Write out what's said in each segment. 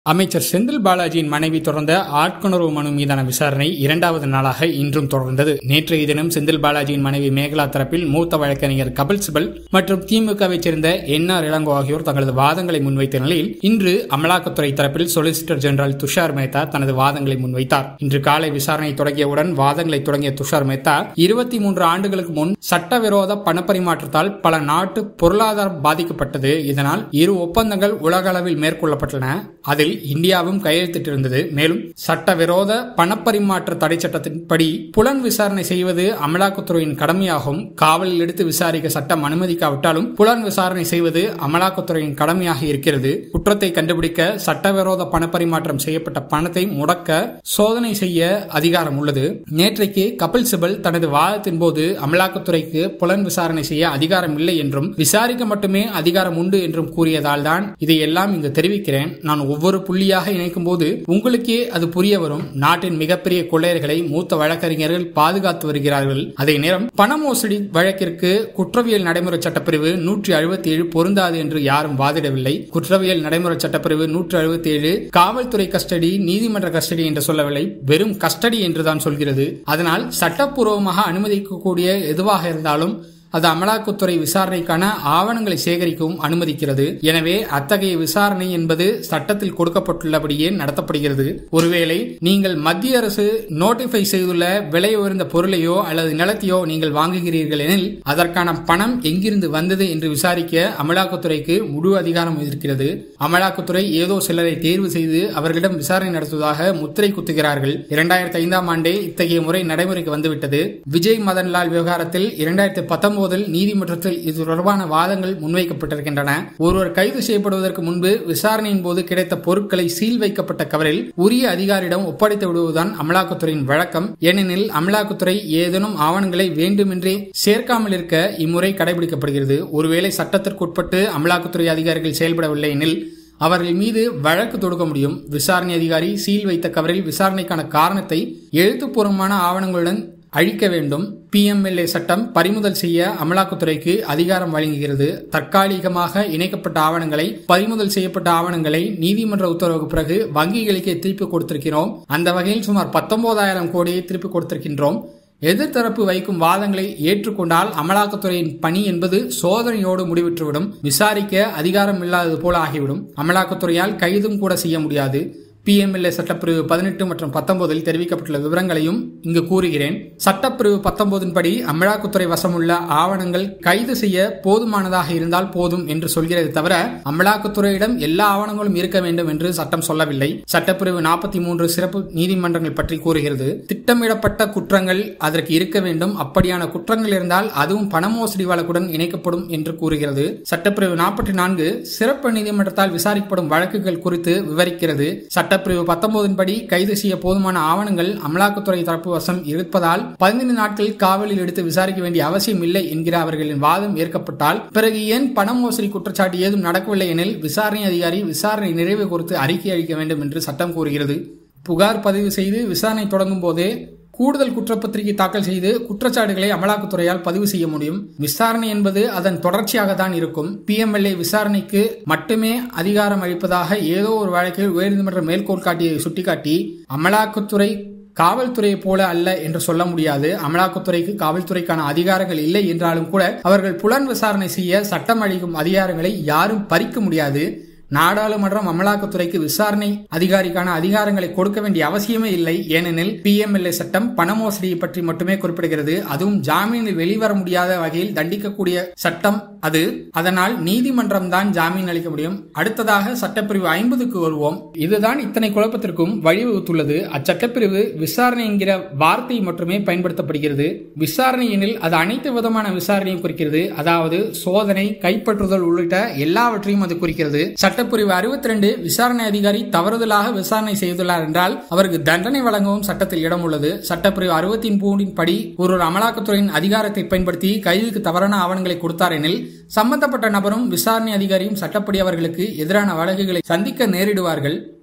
அமைச்சர் செந்தில் பாலாஜியின் மனைவி தொடர்ந்த ஆட்கொணர்வு மனு மீதான விசாரணை இரண்டாவது நாளாக இன்றும் தொடர்ந்தது நேற்றைய தினம் செந்தில் பாலாஜியின் மனைவி மேகலா தரப்பில் மூத்த வழக்கறிஞர் கபில் சிபல் மற்றும் திமுகவைச் சேர்ந்த என் ஆர் இளங்கோ ஆகியோர் தங்களது வாதங்களை முன்வைத்த நிலையில் இன்று அமலாக்கத்துறை தரப்பில் சொலிசிட்டர் ஜெனரல் துஷார் மேத்தா தனது வாதங்களை முன்வைத்தார் இன்று காலை விசாரணை தொடங்கியவுடன் வாதங்களை தொடங்கிய துஷார் மேத்தா இருபத்தி மூன்று ஆண்டுகளுக்கு முன் சட்டவிரோத பணப்பரிமாற்றத்தால் பல நாட்டு பொருளாதாரம் பாதிக்கப்பட்டது இதனால் இரு ஒப்பந்தங்கள் உலக அளவில் மேற்கொள்ளப்பட்டன அதில் இந்தியாவும் கையெழுத்திட்டிருந்தது மேலும் சட்டவிரோத பணப்பரிமாற்ற தடை சட்டத்தின்படி புலன் விசாரணை செய்வது அமலாக்கத்துறையின் கடமையாகும் காவலில் எடுத்து விசாரிக்க சட்டம் அனுமதிக்காவிட்டாலும் புலன் விசாரணை செய்வது அமலாக்கத்துறையின் கடமையாக இருக்கிறது குற்றத்தை கண்டுபிடிக்க சட்டவிரோத பணப்பரிமாற்றம் செய்யப்பட்ட பணத்தை முடக்க சோதனை செய்ய அதிகாரம் உள்ளது நேற்றைக்கு கபில் சிபல் தனது வாதத்தின் போது அமலாக்கத்துறைக்கு புலன் விசாரணை செய்ய அதிகாரம் இல்லை என்றும் விசாரிக்க மட்டுமே அதிகாரம் உண்டு என்றும் கூறியதால் தான் இதையெல்லாம் இங்கு தெரிவிக்கிறேன் நான் ஒவ்வொரு புள்ளியாக இணைக்கும் போது உங்களுக்கே அது புரிய வரும் நாட்டின் மிகப்பெரிய கொள்ளையர்களை மூத்த வழக்கறிஞர்கள் பாதுகாத்து வருகிறார்கள் அதே நேரம் பண மோசடி வழக்கிற்கு குற்றவியல் நடைமுறை சட்டப்பிரிவு நூற்றி அறுபத்தி ஏழு பொருந்தாது என்று யாரும் வாதிடவில்லை குற்றவியல் நடைமுறை சட்டப்பிரிவு நூற்றி அறுபத்தி ஏழு காவல்துறை கஸ்டடி நீதிமன்ற கஸ்டடி என்று சொல்லவில்லை வெறும் கஸ்டடி என்றுதான் சொல்கிறது அதனால் சட்டப்பூர்வமாக அனுமதிக்கக்கூடிய எதுவாக இருந்தாலும் அது அமலாக்கத்துறை விசாரணைக்கான ஆவணங்களை சேகரிக்கவும் அனுமதிக்கிறது எனவே அத்தகைய விசாரணை என்பது சட்டத்தில் கொடுக்கப்பட்டுள்ளபடியே நடத்தப்படுகிறது ஒருவேளை நீங்கள் மத்திய அரசு நோட்டிஃபை செய்துள்ள விலை உயர்ந்த பொருளையோ அல்லது நிலத்தையோ நீங்கள் வாங்குகிறீர்கள் எனில் அதற்கான பணம் எங்கிருந்து வந்தது என்று விசாரிக்க அமலாக்கத்துறைக்கு முழு அதிகாரம் இருக்கிறது அமலாக்கத்துறை ஏதோ சிலரை தேர்வு செய்து அவர்களிடம் விசாரணை நடத்துவதாக முத்திரை குத்துகிறார்கள் இரண்டாயிரத்தி ஐந்தாம் ஆண்டே இத்தகைய முறை நடைமுறைக்கு வந்துவிட்டது விஜய் மதன்லால் விவகாரத்தில் இரண்டாயிரத்தி பத்தொன்பதில் நீதிமன்றத்தில் இது தொடர்பான வாதங்கள் முன்வைக்கப்பட்டிருக்கின்றன ஒருவர் கைது செய்யப்படுவதற்கு முன்பு விசாரணையின் போது கிடைத்த பொருட்களை சீல் வைக்கப்பட்ட கவரில் உரிய அதிகாரியிடம் ஒப்படைத்து விடுவதுதான் அமலாக்கத்துறையின் வழக்கம் ஏனெனில் அமலாக்கத்துறை ஏதேனும் ஆவணங்களை வேண்டுமென்றே சேர்க்காமல் இருக்க இம்முறை கடைபிடிக்கப்படுகிறது ஒருவேளை சட்டத்திற்குட்பட்டு அமலாக்கத்துறை அதிகாரிகள் செயல்படவில்லை எனில் அவர்கள் மீது வழக்கு தொடுக்க முடியும் விசாரணை அதிகாரி சீல் வைத்த கவரில் விசாரணைக்கான காரணத்தை எழுத்துப்பூர்வமான ஆவணங்களுடன் அழிக்க வேண்டும் பிஎம்எல்ஏ சட்டம் பறிமுதல் செய்ய அமலாக்கத்துறைக்கு அதிகாரம் வழங்குகிறது தற்காலிகமாக இணைக்கப்பட்ட ஆவணங்களை பறிமுதல் செய்யப்பட்ட ஆவணங்களை நீதிமன்ற உத்தரவுக்கு பிறகு வங்கிகளுக்கே திருப்பி கொடுத்திருக்கிறோம் அந்த வகையில் சுமார் பத்தொன்பதாயிரம் கோடியை திருப்பி கொடுத்திருக்கின்றோம் எதிர்த்தரப்பு வைக்கும் வாதங்களை ஏற்றுக்கொண்டால் அமலாக்கத்துறையின் பணி என்பது சோதனையோடு முடிவிட்டுவிடும் விசாரிக்க அதிகாரம் இல்லாதது போல ஆகிவிடும் அமலாக்கத்துறையால் கைதும் கூட செய்ய முடியாது பிஎம்எல்ஏ சட்டப்பிரிவு பதினெட்டு மற்றும் பத்தொன்பதில் தெரிவிக்கப்பட்டுள்ள விவரங்களையும் இங்கு கூறுகிறேன் சட்டப்பிரிவு பத்தொன்பதின் படி அமலாக்கத்துறை வசமுள்ள ஆவணங்கள் கைது செய்ய போதுமானதாக இருந்தால் போதும் என்று சொல்கிறது தவிர அமலாக்கத்துறையிடம் எல்லா ஆவணங்களும் இருக்க வேண்டும் என்று சட்டம் சொல்லவில்லை சட்டப்பிரிவு நாற்பத்தி மூன்று சிறப்பு நீதிமன்றங்கள் பற்றி கூறுகிறது திட்டமிடப்பட்ட குற்றங்கள் அதற்கு இருக்க வேண்டும் அப்படியான குற்றங்கள் இருந்தால் அதுவும் பண மோசடி வழக்குடன் இணைக்கப்படும் என்று கூறுகிறது சட்டப்பிரிவு நாற்பத்தி நான்கு சிறப்பு நீதிமன்றத்தால் விசாரிக்கப்படும் வழக்குகள் குறித்து விவரிக்கிறது சட்டப்பிரிவு பத்தொன்பதின் படி கைது செய்ய போதுமான ஆவணங்கள் அமலாக்கத்துறை தரப்பு வசம் இருப்பதால் பதினைந்து நாட்கள் காவலில் எடுத்து விசாரிக்க வேண்டிய அவசியம் இல்லை என்கிற அவர்களின் வாதம் ஏற்கப்பட்டால் பிறகு ஏன் பண மோசடி குற்றச்சாட்டு ஏதும் நடக்கவில்லை எனில் விசாரணை அதிகாரி விசாரணை நிறைவு குறித்து அறிக்கை அளிக்க வேண்டும் என்று சட்டம் கூறுகிறது புகார் பதிவு செய்து விசாரணை தொடங்கும் போதே கூடுதல் குற்றப்பத்திரிகை தாக்கல் செய்து குற்றச்சாட்டுகளை அமலாக்கத்துறையால் பதிவு செய்ய முடியும் விசாரணை என்பது அதன் தொடர்ச்சியாக தான் இருக்கும் பிஎம்எல்ஏ விசாரணைக்கு மட்டுமே அதிகாரம் அளிப்பதாக ஏதோ ஒரு வழக்கில் உயர்நீதிமன்ற மேல்கோள் காட்டியை சுட்டிக்காட்டி அமலாக்கத்துறை காவல்துறையை போல அல்ல என்று சொல்ல முடியாது அமலாக்கத்துறைக்கு காவல்துறைக்கான அதிகாரங்கள் இல்லை என்றாலும் கூட அவர்கள் புலன் விசாரணை செய்ய சட்டம் அளிக்கும் அதிகாரங்களை யாரும் பறிக்க முடியாது நாடாளுமன்றம் அமலாக்கத்துறைக்கு விசாரணை அதிகாரிக்கான அதிகாரங்களை கொடுக்க வேண்டிய அவசியமே இல்லை ஏனெனில் பிஎம்எல்ஏ சட்டம் பண மோசடியை பற்றி மட்டுமே குறிப்பிடுகிறது அதுவும் ஜாமீனில் வெளிவர முடியாத வகையில் தண்டிக்கக்கூடிய சட்டம் அது அதனால் நீதிமன்றம் தான் ஜாமீன் அளிக்க முடியும் அடுத்ததாக சட்டப்பிரிவு ஐம்பதுக்கு வருவோம் இதுதான் இத்தனை குழப்பத்திற்கும் வழிவகுத்துள்ளது அச்சட்டப்பிரிவு விசாரணை என்கிற வார்த்தை மட்டுமே பயன்படுத்தப்படுகிறது விசாரணை எனில் அது அனைத்து விதமான விசாரணையும் குறிக்கிறது அதாவது சோதனை கைப்பற்றுதல் உள்ளிட்ட எல்லாவற்றையும் அது குறிக்கிறது சட்ட சட்டப்பிரிவு அறுபத்தி ரெண்டு விசாரணை அதிகாரி தவறுதலாக விசாரணை செய்துள்ளார் என்றால் அவருக்கு தண்டனை வழங்கவும் சட்டத்தில் இடம் உள்ளது சட்டப்பிரிவு அறுபத்தி மூன்றின் படி ஒரு அமலாக்கத்துறையின் அதிகாரத்தை பயன்படுத்தி கைதுக்கு தவறான ஆவணங்களை கொடுத்தார் எனில் சம்பந்தப்பட்ட நபரும் விசாரணை அதிகாரியும் சட்டப்படி அவர்களுக்கு எதிரான வழக்குகளை சந்திக்க நேரிடுவார்கள்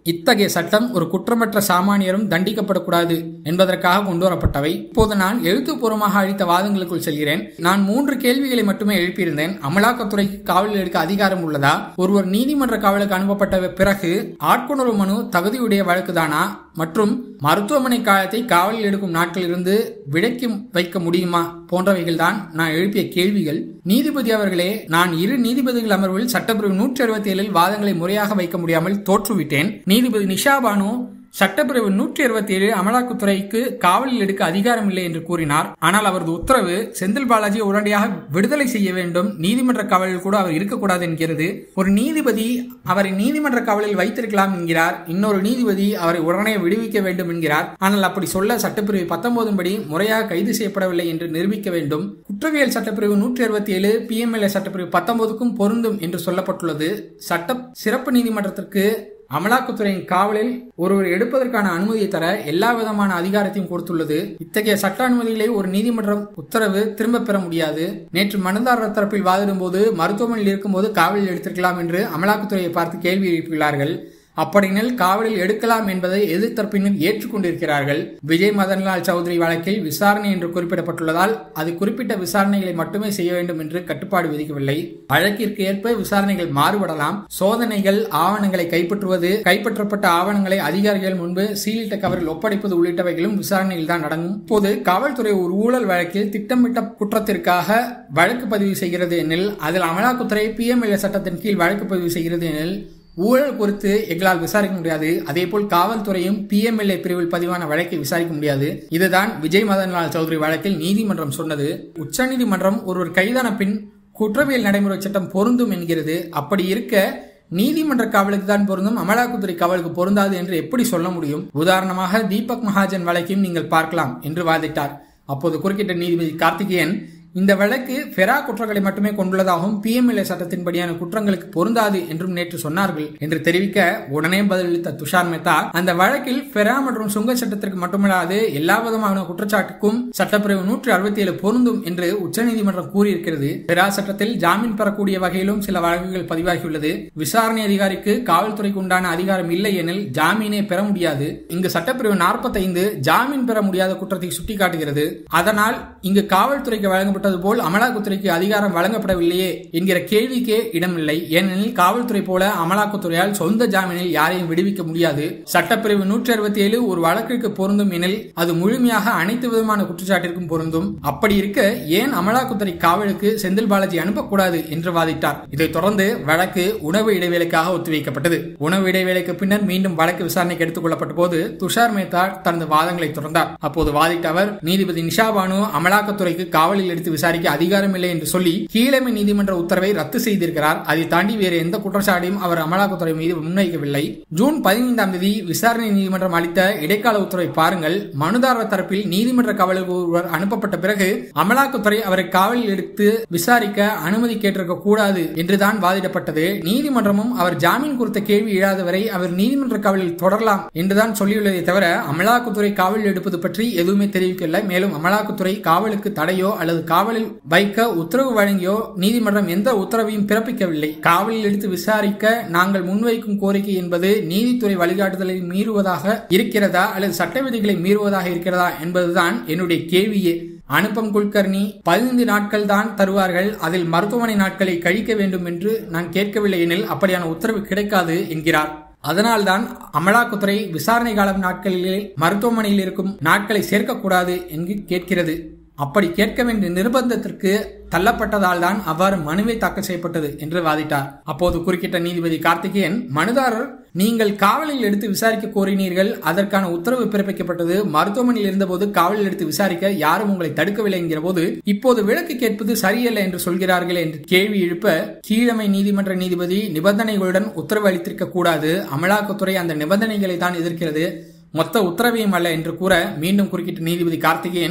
இத்தகைய சட்டம் ஒரு குற்றமற்ற சாமானியரும் தண்டிக்கப்படக்கூடாது என்பதற்காக கொண்டு வரப்பட்டவை இப்போது நான் எழுத்துப்பூர்வமாக அளித்த வாதங்களுக்குள் செல்கிறேன் நான் மூன்று கேள்விகளை மட்டுமே எழுப்பியிருந்தேன் அமலாக்கத்துறைக்கு காவலில் எடுக்க அதிகாரம் உள்ளதா ஒருவர் நீதிமன்ற காவலுக்கு அனுப்பப்பட்ட பிறகு ஆட்கொணர்வு மனு தகுதியுடைய வழக்குதானா மற்றும் மருத்துவமனை காலத்தை காவலில் எடுக்கும் நாட்களிலிருந்து விலக்கி வைக்க முடியுமா போன்றவைகள் தான் நான் எழுப்பிய கேள்விகள் நீதிபதி அவர்களே நான் இரு நீதிபதிகள் அமர்வில் சட்டப்பிரிவு நூற்றி அறுபத்தி ஏழில் வாதங்களை முறையாக வைக்க முடியாமல் தோற்றுவிட்டேன் நீதிபதி நிஷா பானு சட்டப்பிரிவு நூற்றி அறுபத்தி ஏழு அமலாக்கத்துறைக்கு காவலில் எடுக்க அதிகாரம் இல்லை என்று கூறினார் ஆனால் அவரது உத்தரவு செந்தில் பாலாஜி உடனடியாக விடுதலை செய்ய வேண்டும் நீதிமன்ற காவலில் கூட அவர் இருக்கக்கூடாது என்கிறது ஒரு நீதிபதி அவரை நீதிமன்ற காவலில் வைத்திருக்கலாம் என்கிறார் இன்னொரு நீதிபதி அவரை உடனே விடுவிக்க வேண்டும் என்கிறார் ஆனால் அப்படி சொல்ல சட்டப்பிரிவு பத்தொன்பதும் படி முறையாக கைது செய்யப்படவில்லை என்று நிரூபிக்க வேண்டும் குற்றவியல் சட்டப்பிரிவு நூற்றி அறுபத்தி ஏழு பிஎம்எல்ஏ சட்டப்பிரிவு பத்தொன்பதுக்கும் பொருந்தும் என்று சொல்லப்பட்டுள்ளது சட்ட சிறப்பு நீதிமன்றத்திற்கு அமலாக்கத்துறையின் காவலில் ஒருவர் எடுப்பதற்கான அனுமதியை தர எல்லா விதமான அதிகாரத்தையும் கொடுத்துள்ளது இத்தகைய சட்ட அனுமதிகளை ஒரு நீதிமன்றம் உத்தரவு திரும்ப பெற முடியாது நேற்று மனுதாரர் தரப்பில் வாதிடும் போது மருத்துவமனையில் இருக்கும்போது காவலில் எடுத்திருக்கலாம் என்று அமலாக்கத்துறையை பார்த்து கேள்வி எழுப்பியுள்ளார்கள் அப்படினில் காவலில் எடுக்கலாம் என்பதை எதிர்த்தரப்பினர் ஏற்றுக்கொண்டிருக்கிறார்கள் விஜய் மதன்லால் சௌத்ரி வழக்கில் விசாரணை என்று குறிப்பிடப்பட்டுள்ளதால் அது குறிப்பிட்ட விசாரணைகளை மட்டுமே செய்ய வேண்டும் என்று கட்டுப்பாடு விதிக்கவில்லை வழக்கிற்கு ஏற்ப விசாரணைகள் மாறுபடலாம் சோதனைகள் ஆவணங்களை கைப்பற்றுவது கைப்பற்றப்பட்ட ஆவணங்களை அதிகாரிகள் முன்பு சீலிட்ட கவரில் ஒப்படைப்பது உள்ளிட்டவைகளும் விசாரணையில் தான் அடங்கும் இப்போது காவல்துறை ஒரு ஊழல் வழக்கில் திட்டமிட்ட குற்றத்திற்காக வழக்கு பதிவு செய்கிறது எனில் அதில் அமலாக்கத்துறை பிஎம்எல்ஏ சட்டத்தின் கீழ் வழக்கு பதிவு செய்கிறது எனில் ஊழல் குறித்து எங்களால் விசாரிக்க முடியாது அதேபோல் காவல்துறையும் பிஎம்எல்ஏ பிரிவில் பதிவான வழக்கை விசாரிக்க முடியாது இதுதான் விஜய் மதன்லால் சௌத்ரி வழக்கில் நீதிமன்றம் சொன்னது உச்சநீதிமன்றம் ஒருவர் கைதான பின் குற்றவியல் நடைமுறை சட்டம் பொருந்தும் என்கிறது அப்படி இருக்க நீதிமன்ற காவலுக்கு தான் பொருந்தும் அமலாக்கத்துறை காவலுக்கு பொருந்தாது என்று எப்படி சொல்ல முடியும் உதாரணமாக தீபக் மகாஜன் வழக்கையும் நீங்கள் பார்க்கலாம் என்று வாதிட்டார் அப்போது குறுக்கிட்ட நீதிபதி கார்த்திகேயன் இந்த வழக்கு ஃபெரா குற்றங்களை மட்டுமே கொண்டுள்ளதாகவும் பிஎம்எல்ஏ சட்டத்தின்படியான குற்றங்களுக்கு பொருந்தாது என்றும் நேற்று சொன்னார்கள் என்று தெரிவிக்க உடனே பதிலளித்த துஷார் மேத்தா அந்த வழக்கில் ஃபெரா மற்றும் சுங்க சட்டத்திற்கு மட்டுமல்லாது எல்லா விதமான குற்றச்சாட்டுக்கும் சட்டப்பிரிவு நூற்றி அறுபத்தி ஏழு பொருந்தும் என்று உச்சநீதிமன்றம் கூறியிருக்கிறது ஃபெரா சட்டத்தில் ஜாமீன் பெறக்கூடிய வகையிலும் சில வழக்குகள் பதிவாகியுள்ளது விசாரணை அதிகாரிக்கு காவல்துறைக்கு உண்டான அதிகாரம் இல்லை எனில் ஜாமீனே பெற முடியாது இங்கு சட்டப்பிரிவு நாற்பத்தைந்து ஜாமீன் பெற முடியாத குற்றத்தை சுட்டிக்காட்டுகிறது அதனால் இங்கு காவல்துறைக்கு வழங்கப்பட்ட வழங்கப்பட்டது போல் அமலாக்கத்துறைக்கு அதிகாரம் வழங்கப்படவில்லையே என்கிற கேள்விக்கே இடமில்லை ஏனெனில் காவல்துறை போல அமலாக்கத்துறையால் சொந்த ஜாமீனில் யாரையும் விடுவிக்க முடியாது சட்டப்பிரிவு நூற்றி அறுபத்தி ஏழு ஒரு வழக்கிற்கு பொருந்தும் எனில் அது முழுமையாக அனைத்து விதமான குற்றச்சாட்டிற்கும் பொருந்தும் அப்படி இருக்க ஏன் அமலாக்கத்துறை காவலுக்கு செந்தில் பாலாஜி அனுப்பக்கூடாது என்று வாதிட்டார் இதைத் தொடர்ந்து வழக்கு உணவு இடைவேளைக்காக ஒத்திவைக்கப்பட்டது உணவு இடைவேளைக்கு பின்னர் மீண்டும் வழக்கு விசாரணைக்கு எடுத்துக் கொள்ளப்பட்ட போது துஷார் மேத்தா தனது வாதங்களை தொடர்ந்தார் அப்போது வாதிட்ட அவர் நீதிபதி நிஷா பானு அமலாக்கத்துறைக்கு காவலில் எடுத்து விசாரிக்க அதிகாரம் இல்லை என்று சொல்லி கீழமை நீதிமன்ற உத்தரவை ரத்து செய்திருக்கிறார் அதை தாண்டி வேறு எந்த குற்றச்சாட்டையும் அவர் அமலாக்கத்துறை மீது முன்வைக்கவில்லை ஜூன் பதினைந்தாம் தேதி விசாரணை நீதிமன்றம் அளித்த இடைக்கால உத்தரவை பாருங்கள் மனுதாரர் தரப்பில் நீதிமன்ற காவலுக்கு ஒருவர் அனுப்பப்பட்ட பிறகு அமலாக்கத்துறை அவரை காவலில் எடுத்து விசாரிக்க அனுமதி கேட்டிருக்க கூடாது என்றுதான் வாதிடப்பட்டது நீதிமன்றமும் அவர் ஜாமீன் குறித்த கேள்வி எழாத வரை அவர் நீதிமன்ற காவலில் தொடரலாம் என்றுதான் சொல்லியுள்ளதை தவிர அமலாக்கத்துறை காவலில் எடுப்பது பற்றி எதுவுமே தெரிவிக்கவில்லை மேலும் அமலாக்கத்துறை காவலுக்கு தடையோ அல்லது காவலில் வைக்க உத்தரவு வழங்கியோ நீதிமன்றம் எந்த உத்தரவையும் பிறப்பிக்கவில்லை காவலில் எடுத்து விசாரிக்க நாங்கள் முன்வைக்கும் கோரிக்கை என்பது நீதித்துறை வழிகாட்டுதலை மீறுவதாக இருக்கிறதா அல்லது சட்ட விதிகளை மீறுவதாக இருக்கிறதா என்பதுதான் என்னுடைய கேள்வியே அனுப்பம் குல்கர்னி பதினைந்து நாட்கள் தான் தருவார்கள் அதில் மருத்துவமனை நாட்களை கழிக்க வேண்டும் என்று நான் கேட்கவில்லை எனில் அப்படியான உத்தரவு கிடைக்காது என்கிறார் அதனால்தான் அமலாக்கத்துறை விசாரணை காலம் நாட்களிலே மருத்துவமனையில் இருக்கும் நாட்களை சேர்க்கக்கூடாது என்று கேட்கிறது அப்படி கேட்க வேண்டிய நிர்பந்தத்திற்கு தள்ளப்பட்டதால் தான் அவ்வாறு மனுவை தாக்கல் செய்யப்பட்டது என்று வாதிட்டார் அப்போது குறுக்கிட்ட நீதிபதி கார்த்திகேயன் மனுதாரர் நீங்கள் காவலில் எடுத்து விசாரிக்க கோரினீர்கள் அதற்கான உத்தரவு பிறப்பிக்கப்பட்டது மருத்துவமனையில் இருந்தபோது காவலில் எடுத்து விசாரிக்க யாரும் உங்களை தடுக்கவில்லை என்கிற போது இப்போது விளக்கு கேட்பது சரியல்ல என்று சொல்கிறார்கள் என்று கேள்வி எழுப்ப கீழமை நீதிமன்ற நீதிபதி நிபந்தனைகளுடன் உத்தரவு அளித்திருக்க கூடாது அமலாக்கத்துறை அந்த நிபந்தனைகளை தான் எதிர்க்கிறது மொத்த உத்தரவையும் அல்ல என்று கூற மீண்டும் குறுக்கிட்ட நீதிபதி கார்த்திகேயன்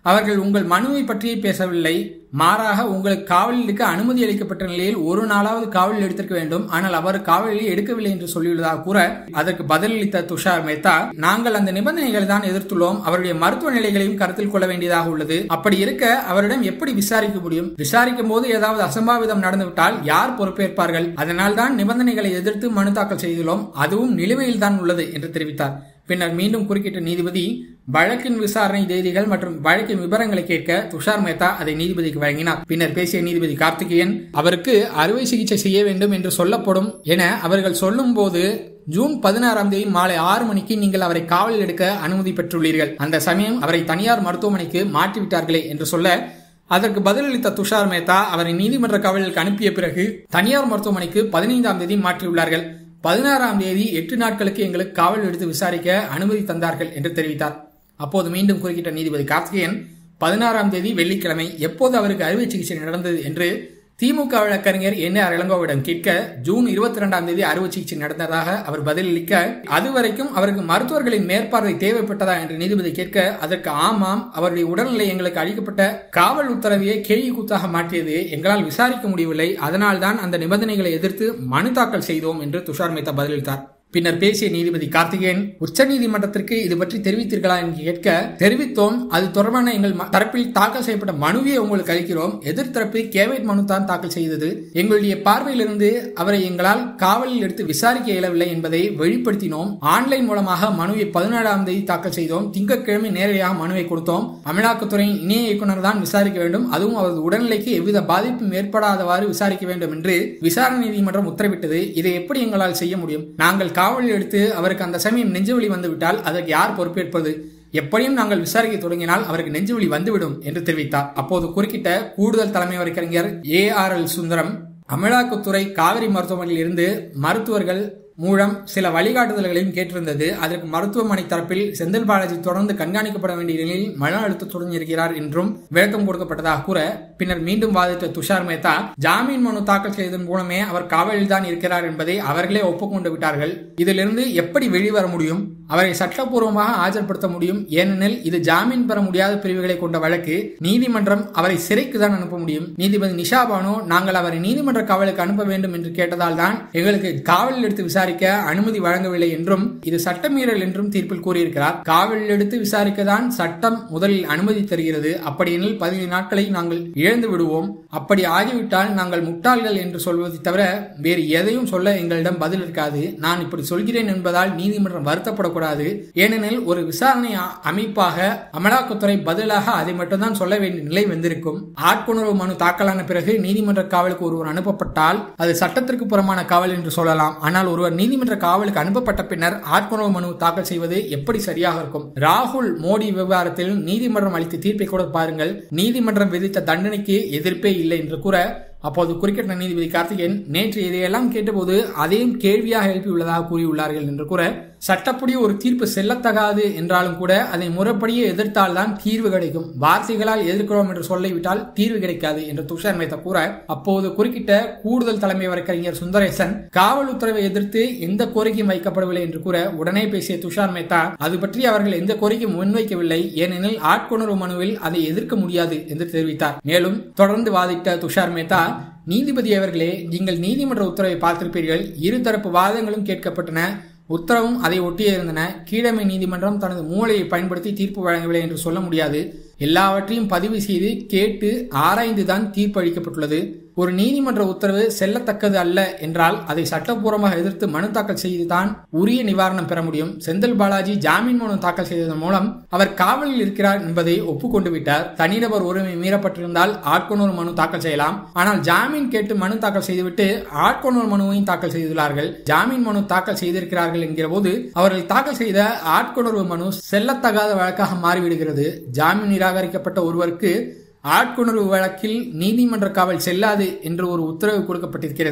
அவர்கள் உங்கள் மனுவை பற்றியே பேசவில்லை மாறாக உங்களுக்கு காவலில் இருக்க அனுமதி அளிக்கப்பட்ட நிலையில் ஒரு நாளாவது காவலில் எடுத்திருக்க வேண்டும் ஆனால் அவர் காவலில் எடுக்கவில்லை என்று சொல்லியுள்ளதாக கூற அதற்கு பதிலளித்த துஷார் மேத்தா நாங்கள் அந்த நிபந்தனைகளை தான் எதிர்த்துள்ளோம் அவருடைய மருத்துவ நிலைகளையும் கருத்தில் கொள்ள வேண்டியதாக உள்ளது அப்படி இருக்க அவரிடம் எப்படி விசாரிக்க முடியும் விசாரிக்கும் போது ஏதாவது அசம்பாவிதம் நடந்துவிட்டால் யார் பொறுப்பேற்பார்கள் அதனால் தான் நிபந்தனைகளை எதிர்த்து மனு தாக்கல் செய்துள்ளோம் அதுவும் நிலுவையில் தான் உள்ளது என்று தெரிவித்தார் பின்னர் மீண்டும் குறுக்கிட்ட நீதிபதி வழக்கின் விசாரணை தேதிகள் மற்றும் வழக்கின் விவரங்களை கேட்க துஷார் மேத்தா அதை நீதிபதிக்கு வழங்கினார் பின்னர் பேசிய நீதிபதி கார்த்திகேயன் அவருக்கு அறுவை சிகிச்சை செய்ய வேண்டும் என்று சொல்லப்படும் என அவர்கள் சொல்லும் போது ஜூன் பதினாறாம் தேதி மாலை ஆறு மணிக்கு நீங்கள் அவரை காவலில் எடுக்க அனுமதி பெற்றுள்ளீர்கள் அந்த சமயம் அவரை தனியார் மருத்துவமனைக்கு மாற்றிவிட்டார்களே என்று சொல்ல அதற்கு பதிலளித்த துஷார் மேத்தா அவரை நீதிமன்ற காவலுக்கு அனுப்பிய பிறகு தனியார் மருத்துவமனைக்கு பதினைந்தாம் தேதி மாற்றியுள்ளார்கள் பதினாறாம் தேதி எட்டு நாட்களுக்கு எங்களுக்கு காவல் எடுத்து விசாரிக்க அனுமதி தந்தார்கள் என்று தெரிவித்தார் அப்போது மீண்டும் குறுக்கிட்ட நீதிபதி கார்த்திகேயன் பதினாறாம் தேதி வெள்ளிக்கிழமை எப்போது அவருக்கு அறுவை சிகிச்சை நடந்தது என்று திமுக வழக்கறிஞர் என் ஆர் இளங்கோவிடம் கேட்க ஜூன் இருபத்தி இரண்டாம் தேதி அறுவை சிகிச்சை நடந்ததாக அவர் பதிலளிக்க அதுவரைக்கும் அவருக்கு மருத்துவர்களின் மேற்பார்வை தேவைப்பட்டதா என்று நீதிபதி கேட்க அதற்கு ஆமாம் அவருடைய உடல்நிலை எங்களுக்கு அளிக்கப்பட்ட காவல் உத்தரவையே கேள்வி கூத்தாக மாற்றியது எங்களால் விசாரிக்க முடியவில்லை அதனால்தான் அந்த நிபந்தனைகளை எதிர்த்து மனு தாக்கல் செய்தோம் என்று துஷார் மேத்தா பதிலளித்தார் பின்னர் பேசிய நீதிபதி கார்த்திகேயன் உச்சநீதிமன்றத்திற்கு இது பற்றி தெரிவித்தீர்களா என்று கேட்க தெரிவித்தோம் அது தொடர்பான எங்கள் தரப்பில் தாக்கல் செய்யப்பட்ட மனுவை உங்களுக்கு அளிக்கிறோம் எதிர்த்தரப்பு கேவைட் மனு தான் தாக்கல் செய்தது எங்களுடைய பார்வையிலிருந்து அவரை எங்களால் காவலில் எடுத்து விசாரிக்க இயலவில்லை என்பதை வெளிப்படுத்தினோம் ஆன்லைன் மூலமாக மனுவை பதினேழாம் தேதி தாக்கல் செய்தோம் திங்கட்கிழமை நேரடியாக மனுவை கொடுத்தோம் அமலாக்கத்துறையின் இணைய இயக்குநர் தான் விசாரிக்க வேண்டும் அதுவும் அவரது உடல்நிலைக்கு எவ்வித பாதிப்பும் ஏற்படாதவாறு விசாரிக்க வேண்டும் என்று விசாரணை நீதிமன்றம் உத்தரவிட்டது இதை எப்படி எங்களால் செய்ய முடியும் நாங்கள் காவலில் எடுத்து அவருக்கு அந்த சமயம் நெஞ்சுவலி வந்துவிட்டால் அதற்கு யார் பொறுப்பேற்பது எப்படியும் நாங்கள் விசாரிக்க தொடங்கினால் அவருக்கு நெஞ்சுவலி வந்துவிடும் என்று தெரிவித்தார் அப்போது குறுக்கிட்ட கூடுதல் தலைமை வழக்கறிஞர் ஏ ஆர் எல் சுந்தரம் அமலாக்கத்துறை காவிரி மருத்துவமனையில் இருந்து மருத்துவர்கள் மூலம் சில வழிகாட்டுதல்களையும் கேட்டிருந்தது அதற்கு மருத்துவமனை தரப்பில் செந்தில் பாலாஜி தொடர்ந்து கண்காணிக்கப்பட வேண்டிய நிலையில் மன அழுத்தத்துடன் இருக்கிறார் என்றும் விளக்கம் கொடுக்கப்பட்டதாக கூற பின்னர் மீண்டும் வாதிட்ட துஷார் மேத்தா ஜாமீன் மனு தாக்கல் செய்ததன் மூலமே அவர் காவலில் தான் இருக்கிறார் என்பதை அவர்களே ஒப்புக்கொண்டு விட்டார்கள் இதிலிருந்து எப்படி வெளிவர முடியும் அவரை சட்டப்பூர்வமாக ஆஜர்படுத்த முடியும் ஏனெனில் இது ஜாமீன் பெற முடியாத பிரிவுகளை கொண்ட வழக்கு நீதிமன்றம் அவரை சிறைக்கு தான் அனுப்ப முடியும் நீதிபதி நிஷா பானு நாங்கள் அவரை நீதிமன்ற காவலுக்கு அனுப்ப வேண்டும் என்று கேட்டதால் தான் எங்களுக்கு காவலில் எடுத்து விசாரிக்க அனுமதி வழங்கவில்லை என்றும் இது சட்டமீறல் என்றும் தீர்ப்பில் கூறியிருக்கிறார் காவலில் எடுத்து விசாரிக்க தான் சட்டம் முதலில் அனுமதி தருகிறது அப்படியெனில் பதினைந்து நாட்களை நாங்கள் இழந்து விடுவோம் அப்படி ஆகிவிட்டால் நாங்கள் முட்டாள்கள் என்று சொல்வதை தவிர வேறு எதையும் சொல்ல எங்களிடம் பதில் இருக்காது நான் இப்படி சொல்கிறேன் என்பதால் நீதிமன்றம் வருத்தப்படக்கூடாது ஏனெனில் ஒரு விசாரணை அமைப்பாக அமலாக்கத்துறை பதிலாக அதை மட்டும்தான் சொல்ல வேண்டிய நிலை வந்திருக்கும் ஆட்கொணர்வு மனு தாக்கலான பிறகு நீதிமன்ற காவலுக்கு ஒருவர் அனுப்பப்பட்டால் அது சட்டத்திற்கு புறமான காவல் என்று சொல்லலாம் ஆனால் ஒருவர் நீதிமன்ற காவலுக்கு அனுப்பப்பட்ட பின்னர் ஆட்கொணர்வு மனு தாக்கல் செய்வது எப்படி சரியாக இருக்கும் ராகுல் மோடி விவகாரத்தில் நீதிமன்றம் அளித்த தீர்ப்பை கூட பாருங்கள் நீதிமன்றம் விதித்த தண்டனைக்கு எதிர்ப்பே இல்லை என்று கூற அப்போது குறுக்கிட்ட நீதிபதி கார்த்திகேயன் நேற்று இதையெல்லாம் கேட்டபோது அதையும் கேள்வியாக எழுப்பியுள்ளதாக கூறியுள்ளார்கள் என்று கூற சட்டப்படி ஒரு தீர்ப்பு செல்லத்தகாது என்றாலும் கூட அதை முறைப்படியே எதிர்த்தால்தான் தீர்வு கிடைக்கும் வார்த்தைகளால் எதிர்க்கிறோம் என்று சொல்லிவிட்டால் தீர்வு கிடைக்காது என்று துஷார் மேத்தா கூற அப்போது குறுக்கிட்ட கூடுதல் தலைமை வழக்கறிஞர் சுந்தரேசன் காவல் உத்தரவை எதிர்த்து எந்த கோரிக்கையும் வைக்கப்படவில்லை என்று கூற உடனே பேசிய துஷார் மேத்தா அது பற்றி அவர்கள் எந்த கோரிக்கையும் முன்வைக்கவில்லை ஏனெனில் ஆட்கொணர்வு மனுவில் அதை எதிர்க்க முடியாது என்று தெரிவித்தார் மேலும் தொடர்ந்து வாதிட்ட துஷார் மேத்தா நீதிபதி அவர்களே நீங்கள் நீதிமன்ற உத்தரவை பார்த்திருப்பீர்கள் இருதரப்பு வாதங்களும் கேட்கப்பட்டன உத்தரவும் அதை ஒட்டியே இருந்தன கீழமை நீதிமன்றம் தனது மூளையை பயன்படுத்தி தீர்ப்பு வழங்கவில்லை என்று சொல்ல முடியாது எல்லாவற்றையும் பதிவு செய்து கேட்டு ஆராய்ந்துதான் தீர்ப்பு அளிக்கப்பட்டுள்ளது ஒரு நீதிமன்ற உத்தரவு செல்லத்தக்கது அல்ல என்றால் அதை சட்டப்பூர்வமாக எதிர்த்து மனு தாக்கல் செய்துதான் உரிய நிவாரணம் பெற முடியும் செந்தில் பாலாஜி ஜாமீன் மனு தாக்கல் செய்ததன் மூலம் அவர் காவலில் இருக்கிறார் என்பதை ஒப்புக்கொண்டு விட்டார் தனிநபர் உரிமை மீறப்பட்டிருந்தால் ஆட்கொணர் மனு தாக்கல் செய்யலாம் ஆனால் ஜாமீன் கேட்டு மனு தாக்கல் செய்துவிட்டு ஆட்கொணர் மனுவையும் தாக்கல் செய்துள்ளார்கள் ஜாமீன் மனு தாக்கல் செய்திருக்கிறார்கள் என்கிற போது அவர்கள் தாக்கல் செய்த ஆட்கொணர்வு மனு செல்லத்தகாத வழக்காக மாறிவிடுகிறது ஜாமீன் நிராகரிக்கப்பட்ட ஒருவருக்கு ஆட்கொணர்வு வழக்கில் நீதிமன்ற காவல் செல்லாது என்று ஒரு உத்தரவு கொடுக்கப்பட்டிருக்கிறது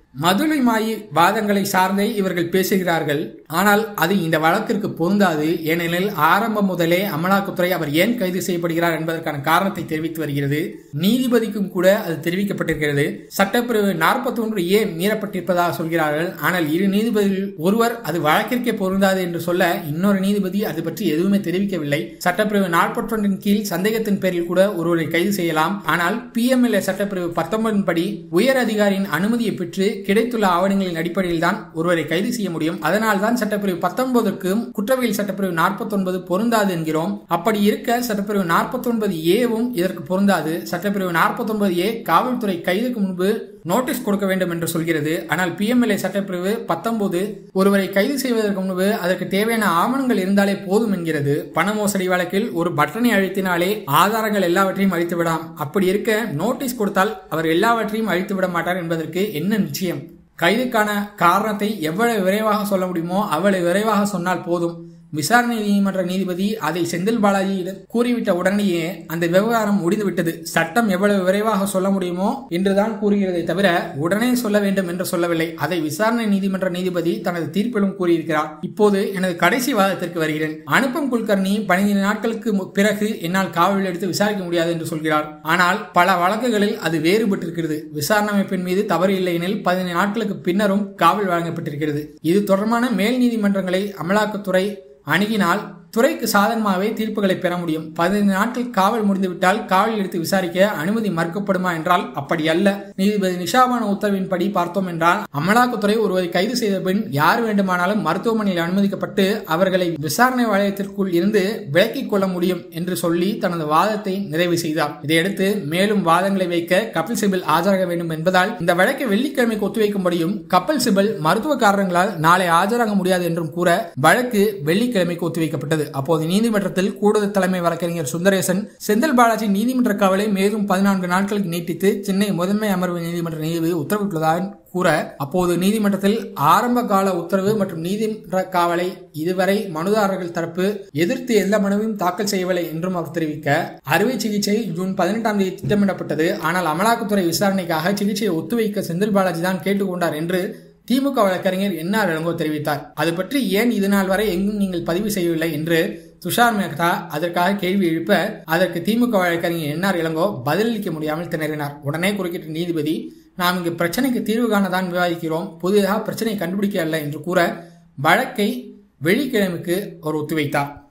மதுரை மாயி வாதங்களை சார்ந்தே இவர்கள் பேசுகிறார்கள் ஆனால் அது இந்த வழக்கிற்கு பொருந்தாது ஏனெனில் ஆரம்பம் முதலே அமலாக்கத்துறை அவர் ஏன் கைது செய்யப்படுகிறார் என்பதற்கான காரணத்தை தெரிவித்து வருகிறது நீதிபதிக்கும் கூட அது தெரிவிக்கப்பட்டிருக்கிறது சட்டப்பிரிவு நாற்பத்தி ஒன்று ஏ மீறப்பட்டிருப்பதாக சொல்கிறார்கள் ஆனால் இரு நீதிபதிகள் ஒருவர் அது வழக்கிற்கே பொருந்தாது என்று சொல்ல இன்னொரு நீதிபதி அது பற்றி எதுவுமே தெரிவிக்கவில்லை சட்டப்பிரிவு நாற்பத்தி ஒன்றின் கீழ் சந்தேகத்தின் பேரில் கூட ஒருவரை கைது செய்யலாம் ஆனால் பிஎம்எல்ஏ சட்டப்பிரிவு பத்தொன்பதின் படி உயர் அதிகாரியின் அனுமதியை பெற்று கிடைத்துள்ள ஆவணங்களின் அடிப்படையில் தான் ஒருவரை கைது செய்ய முடியும் அதனால் தான் சட்டப்பிரிவு பத்தொன்பதுக்கும் குற்றவியல் சட்டப்பிரிவு நாற்பத்தி ஒன்பது பொருந்தாது என்கிறோம் அப்படி இருக்க சட்டப்பிரிவு நாற்பத்தி ஒன்பது ஏவும் இதற்கு பொருந்தாது சட்டப்பிரிவு நாற்பத்தி ஒன்பது ஏ காவல்துறை கைதுக்கு முன்பு நோட்டீஸ் கொடுக்க வேண்டும் என்று சொல்கிறது ஆனால் பிஎம்எல்ஏ சட்டப்பிரிவு பத்தொன்பது ஒருவரை கைது செய்வதற்கு முன்பு அதற்கு தேவையான ஆவணங்கள் இருந்தாலே போதும் என்கிறது பண மோசடி வழக்கில் ஒரு பட்டனை அழுத்தினாலே ஆதாரங்கள் எல்லாவற்றையும் அழித்து விடாம் அப்படி இருக்க நோட்டீஸ் கொடுத்தால் அவர் எல்லாவற்றையும் அழித்து விட மாட்டார் என்பதற்கு என்ன நிச்சயம் கைதுக்கான காரணத்தை எவ்வளவு விரைவாக சொல்ல முடியுமோ அவ்வளவு விரைவாக சொன்னால் போதும் விசாரணை நீதிமன்ற நீதிபதி அதை செந்தில் பாலாஜியிடம் கூறிவிட்ட உடனேயே அந்த விவகாரம் முடிந்துவிட்டது சட்டம் எவ்வளவு விரைவாக சொல்ல முடியுமோ என்றுதான் கூறுகிறதை தவிர உடனே சொல்ல வேண்டும் என்று சொல்லவில்லை அதை விசாரணை நீதிமன்ற நீதிபதி தனது தீர்ப்பிலும் கூறியிருக்கிறார் இப்போது எனது கடைசி வாதத்திற்கு வருகிறேன் அனுப்பம் குல்கர்னி பனிரெண்டு நாட்களுக்கு பிறகு என்னால் காவலில் எடுத்து விசாரிக்க முடியாது என்று சொல்கிறார் ஆனால் பல வழக்குகளில் அது வேறுபட்டிருக்கிறது விசாரணை அமைப்பின் மீது தவறு இல்லை எனில் பதினைந்து நாட்களுக்கு பின்னரும் காவல் வழங்கப்பட்டிருக்கிறது இது தொடர்பான மேல் நீதிமன்றங்களை அமலாக்கத்துறை அணுகினால் துறைக்கு சாதகமாகவே தீர்ப்புகளை பெற முடியும் பதினைந்து நாட்கள் காவல் முடிந்துவிட்டால் காவலில் எடுத்து விசாரிக்க அனுமதி மறுக்கப்படுமா என்றால் அப்படி அல்ல நீதிபதி நிஷாபான உத்தரவின்படி பார்த்தோம் என்றால் அமலாக்கத்துறை ஒருவரை கைது செய்த பின் யார் வேண்டுமானாலும் மருத்துவமனையில் அனுமதிக்கப்பட்டு அவர்களை விசாரணை வளையத்திற்குள் இருந்து விலக்கிக் கொள்ள முடியும் என்று சொல்லி தனது வாதத்தை நிறைவு செய்தார் இதையடுத்து மேலும் வாதங்களை வைக்க கபில் சிபில் ஆஜராக வேண்டும் என்பதால் இந்த வழக்கை வெள்ளிக்கிழமைக்கு ஒத்திவைக்கும்படியும் கபில் சிபல் மருத்துவ காரணங்களால் நாளை ஆஜராக முடியாது என்றும் கூற வழக்கு வெள்ளிக்கிழமைக்கு ஒத்திவைக்கப்பட்டது அப்போது நீதிமன்றத்தில் கூடுதல் தலைமை வழக்கறிஞர் சுந்தரேசன் செந்தில் பாலாஜி நீதிமன்ற காவலை மேலும் பதினான்கு நாட்களுக்கு நீட்டித்து சென்னை முதன்மை அமர்வு நீதிமன்ற நீதிபதி உத்தரவிட்டுள்ளதாக கூற அப்போது நீதிமன்றத்தில் ஆரம்ப கால உத்தரவு மற்றும் நீதிமன்ற காவலை இதுவரை மனுதாரர்கள் தரப்பு எதிர்த்து எந்த மனுவையும் தாக்கல் செய்யவில்லை என்றும் அவர் தெரிவிக்க அறுவை சிகிச்சை ஜூன் பதினெட்டாம் தேதி திட்டமிடப்பட்டது ஆனால் அமலாக்கத்துறை விசாரணைக்காக சிகிச்சையை ஒத்துவைக்க செந்தில் பாலாஜி தான் கேட்டுக்கொண்டார் என்று திமுக வழக்கறிஞர் என்ஆர் இளங்கோ தெரிவித்தார் அது பற்றி ஏன் இது நாள் வரை எங்கும் நீங்கள் பதிவு செய்யவில்லை என்று துஷார் மேத்தா அதற்காக கேள்வி எழுப்ப அதற்கு திமுக வழக்கறிஞர் என்ஆர் இளங்கோ பதிலளிக்க முடியாமல் திணறினார் உடனே குறுக்கிட்ட நீதிபதி நாம் இங்கு பிரச்சனைக்கு தீர்வு காண தான் விவாதிக்கிறோம் புதிதாக பிரச்சனை கண்டுபிடிக்க அல்ல என்று கூற வழக்கை வெள்ளிக்கிழமைக்கு அவர் ஒத்திவைத்தார்